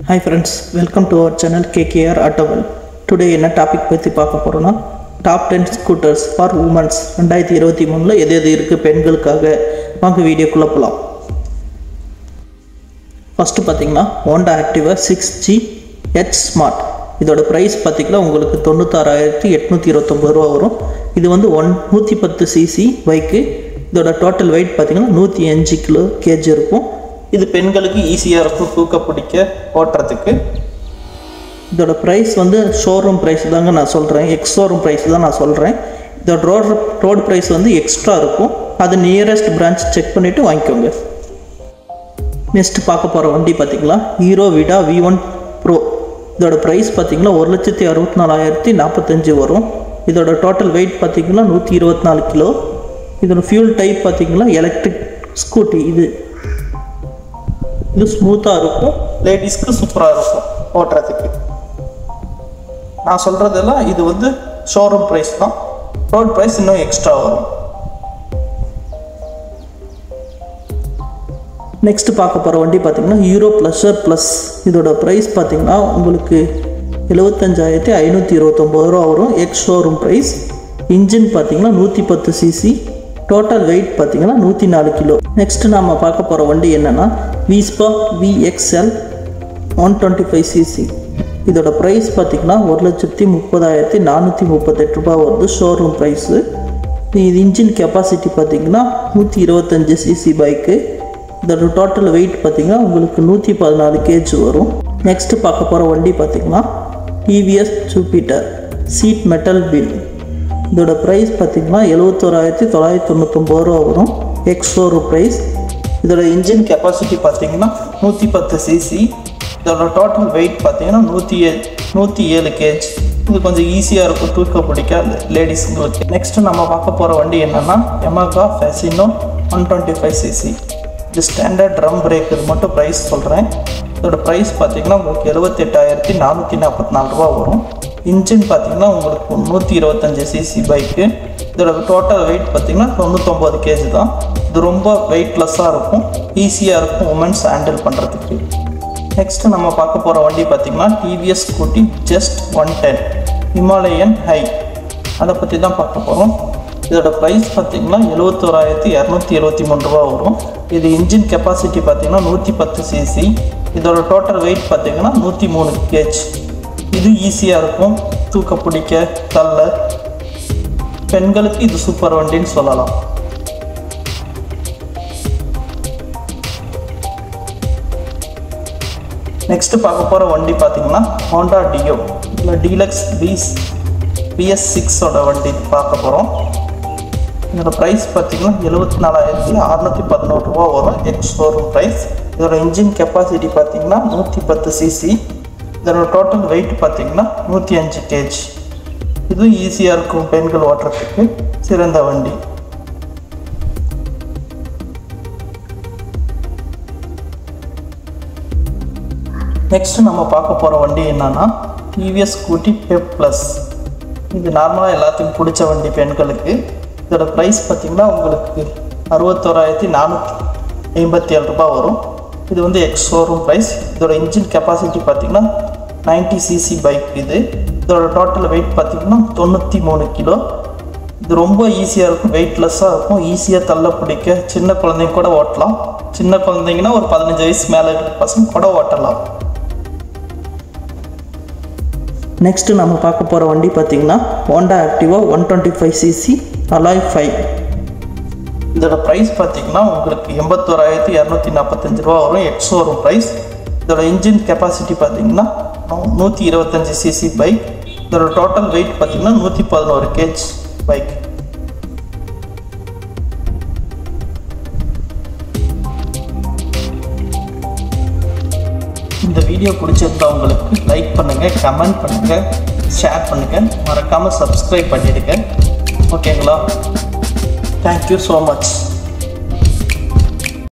hi friends welcome to our channel KKR ஆட்டோவல் today என்ன topic பற்றி பார்க்க போகிறோன்னா top ten scooters for womens ரெண்டாயிரத்தி இருபத்தி மூணில் எது எது இருக்குது பெண்களுக்காக வாங்க வீடியோக்குள்ளே போகலாம் ஃபஸ்ட்டு பார்த்தீங்கன்னா Honda Activa six G H smart இதோட ப்ரைஸ் பார்த்தீங்கன்னா உங்களுக்கு தொண்ணூத்தாறாயிரத்தி எட்நூற்றி இருபத்தொம்பது ரூபா வரும் இது வந்து ஒன் நூற்றி பத்து சிசி பைக்கு இதோட டோட்டல் வெயிட் பார்த்தீங்கன்னா நூற்றி அஞ்சு கிலோ கேஜி இருக்கும் இது பெண்களுக்கு ஈஸியாக இருக்கும் தூக்க பிடிக்க ஓட்டுறதுக்கு இதோட ப்ரைஸ் வந்து ஷோரூம் ப்ரைஸ் தாங்க நான் சொல்கிறேன் எக்ஸ் ஷோரூம் ப்ரைஸ் தான் நான் சொல்கிறேன் இதோட ரோட் ரோடு ப்ரைஸ் வந்து எக்ஸ்ட்ரா இருக்கும் அது நியரஸ்ட் பிரான்ச் செக் பண்ணிவிட்டு வாங்கிக்கோங்க நெக்ஸ்ட் பார்க்க போகிற வண்டி பார்த்தீங்களா Hero Vida V one pro இதோட ப்ரைஸ் பார்த்தீங்கன்னா ஒரு லட்சத்தி அறுபத்தி நாலாயிரத்தி நாற்பத்தஞ்சு வரும் இதோட டோட்டல் வெயிட் பார்த்தீங்கன்னா நூற்றி இருபத்தி நாலு கிலோ இதோட ஃபியூல் டைப் பார்த்தீங்கன்னா எலக்ட்ரிக் ஸ்கூட்டி இது இது ஸ்மூத்தாக இருக்கும் லேடிஸ்க்கு சூப்பராக இருக்கும் ஓட்டுறதுக்கு நான் சொல்கிறதெல்லாம் இது வந்து ஷோரூம் ப்ரைஸ் தான் ரோட் ப்ரைஸ் இன்னும் எக்ஸ்ட்ரா வரும் நெக்ஸ்ட் பார்க்க போகிற வண்டி பார்த்தீங்கன்னா ஹீரோ ப்ளஷர் ப்ளஸ் இதோட ப்ரைஸ் பார்த்தீங்கன்னா உங்களுக்கு எழுபத்தஞ்சாயிரத்தி ஐநூற்றி இருபத்தொம்போது ரூபா வரும் எக்ஸ் ஷோரூம் ப்ரைஸ் இன்ஜின் பார்த்தீங்கன்னா நூற்றி பத்து சிசி டோட்டல் வெயிட் பார்த்தீங்கன்னா நூற்றி நாலு கிலோ நெக்ஸ்ட் நம்ம பார்க்க போகிற வண்டி என்னென்னா Vespa VXL one twenty five CC இதோட ப்ரைஸ் பார்த்தீங்கன்னா ஒரு லட்சத்தி முப்பதாயிரத்தி நானூற்றி முப்பத்தெட்டு ரூபா வருது ஷோரூம் ப்ரைஸு இது இன்ஜின் கெப்பாசிட்டி பார்த்தீங்கன்னா நூற்றி இருபத்தஞ்சி சிசி பைக்கு இதோட டோட்டல் வெயிட் பார்த்தீங்கன்னா உங்களுக்கு நூற்றி பதினாலு கேஜ் வரும் நெக்ஸ்ட்டு பார்க்க போகிற வண்டி பார்த்தீங்கன்னா TVS Jupiter sheet metal wheel இதோட ப்ரைஸ் பார்த்தீங்கன்னா எழுபத்தோராயிரத்தி தொள்ளாயிரத்தி தொண்ணூத்தொம்பது ரூபா வரும் எக்ஸ் ஷோரூம் ப்ரைஸ் இதோட இன்ஜின் கெப்பாசிட்டி பார்த்தீங்கன்னா நூற்றி பத்து சிசி இதோட டோட்டல் வெயிட் பார்த்தீங்கன்னா நூற்றி ஏ நூற்றி ஏழு கேஜ் இது கொஞ்சம் ஈஸியாக இருக்கும் தூக்க பிடிக்க லேடிஸுங்களுக்கு நெக்ஸ்ட்டு நம்ம பார்க்க போகிற வண்டி என்னென்னா Yamaha Fascino one twenty five CC இது ஸ்டாண்டர்ட் ட்ரம் பிரேக் இது மட்டும் ப்ரைஸ் சொல்கிறேன் இதோட ப்ரைஸ் பார்த்தீங்கன்னா உங்களுக்கு எழுபத்தெட்டாயிரத்தி நானூற்றி நாற்பத்தி நாலு ரூபா வரும் இன்ஜின் பார்த்தீங்கன்னா உங்களுக்கு நூற்றி இருபத்தஞ்சி சிசி பைக்கு இதோட டோட்டல் வெயிட் பார்த்தீங்கன்னா தொண்ணூத்தொம்பது கேஜி தான் இது ரொம்ப வெயிட்லெஸ்ஸாக இருக்கும் ஈஸியாக இருக்கும் உமன்ஸ் ஹேண்டில் பண்ணுறதுக்கு நெக்ஸ்ட்டு நம்ம பார்க்க போகிற வண்டி பார்த்திங்கன்னா TVS Scooty Zest one ten Himalayan High அதை பற்றி தான் பார்க்க போகிறோம் இதோட ப்ரைஸ் பார்த்திங்கன்னா எழுபத்தோராயிரத்தி இரநூத்தி எழுபத்தி மூணு ரூபா வரும் இது இன்ஜின் கெப்பாசிட்டி பார்த்திங்கன்னா நூற்றி பத்து சிசி இதோட டோட்டல் வெயிட் பார்த்திங்கன்னா நூற்றி மூணு கேஜ் இது ஈஸியாக இருக்கும் தூக்க பிடிக்க தள்ள பெண்களுக்கு இது சூப்பர் வண்டின்னு சொல்லலாம் நெக்ஸ்ட்டு பார்க்க போகிற வண்டி பார்த்தீங்கன்னா ஹோண்டா டியோ இதில் டீலக்ஸ் பீஸ் பிஎஸ் சிக்ஸோட வண்டி பார்க்க போகிறோம் இதோட ப்ரைஸ் பார்த்தீங்கன்னா எழுபத்தி நாலாயிரத்தி அறநூற்றி பதினோரு ரூபா வரும் எக்ஸ் ஷோரூம் ப்ரைஸ் இதோட இன்ஜின் கெப்பாசிட்டி பார்த்தீங்கன்னா நூற்றி பத்து சிசி இதோட டோட்டல் வெயிட் பார்த்தீங்கன்னா நூற்றி அஞ்சு கேஜ் இதுவும் ஈஸியாக இருக்கும் பெண்கள் ஓட்டுறதுக்கு சிறந்த வண்டி நெக்ஸ்ட் நம்ம பார்க்க போகிற வண்டி என்னன்னா டிவிஎஸ் ஸ்கூட்டி பெப் ப்ளஸ் இது நார்மலாக எல்லாத்துக்கும் பிடிச்ச வண்டி பெண்களுக்கு இதோட ப்ரைஸ் பார்த்திங்கன்னா உங்களுக்கு அறுபத்தோராயிரத்தி நானூற்றி ஐம்பத்தி ஏழு ரூபாய் வரும் இது வந்து எக்ஸ் ஷோரூம் ப்ரைஸ் இதோட இன்ஜின் கெப்பாசிட்டி பார்த்திங்கன்னா நைன்ட்டி சிசி பைக் இது இதோட டோட்டல் வெயிட் பார்த்திங்கன்னா தொண்ணூற்றி மூணு கிலோ இது ரொம்ப ஈஸியாக இருக்கும் வெயிட்லெஸ்ஸாக இருக்கும் ஈஸியாக தள்ள பிடிக்க சின்ன குழந்தைங்க கூட ஓட்டலாம் சின்ன குழந்தைங்கன்னா ஒரு பதினஞ்சு வயசு மேலே இருக்கிற பசங்க கூட ஓட்டலாம் நெக்ஸ்ட்டு நம்ம பார்க்க போகிற வண்டி பார்த்திங்கன்னா Honda Activa one twenty five CC alloy five இதோட ப்ரைஸ் பார்த்திங்கன்னா உங்களுக்கு எண்பத்தோராயிரத்தி இரநூத்தி நாற்பத்தஞ்சு ரூபா வரும் எக்ஸ் வரும் ப்ரைஸ் இதோட இன்ஜின் கெப்பாசிட்டி பார்த்திங்கன்னா நூற்றி இருபத்தஞ்சி சிசி பைக் இதோட டோட்டல் வெயிட் பார்த்திங்கன்னா நூற்றி பதினோரு கேஜ் பைக் இந்த வீடியோ பிடிச்சிருந்தா உங்களுக்கு லைக் பண்ணுங்கள் கமெண்ட் பண்ணுங்கள் ஷேர் பண்ணுங்கள் மறக்காமல் சப்ஸ்கிரைப் பண்ணிடுங்க ஓகேங்களா தேங்க்யூ ஸோ மச்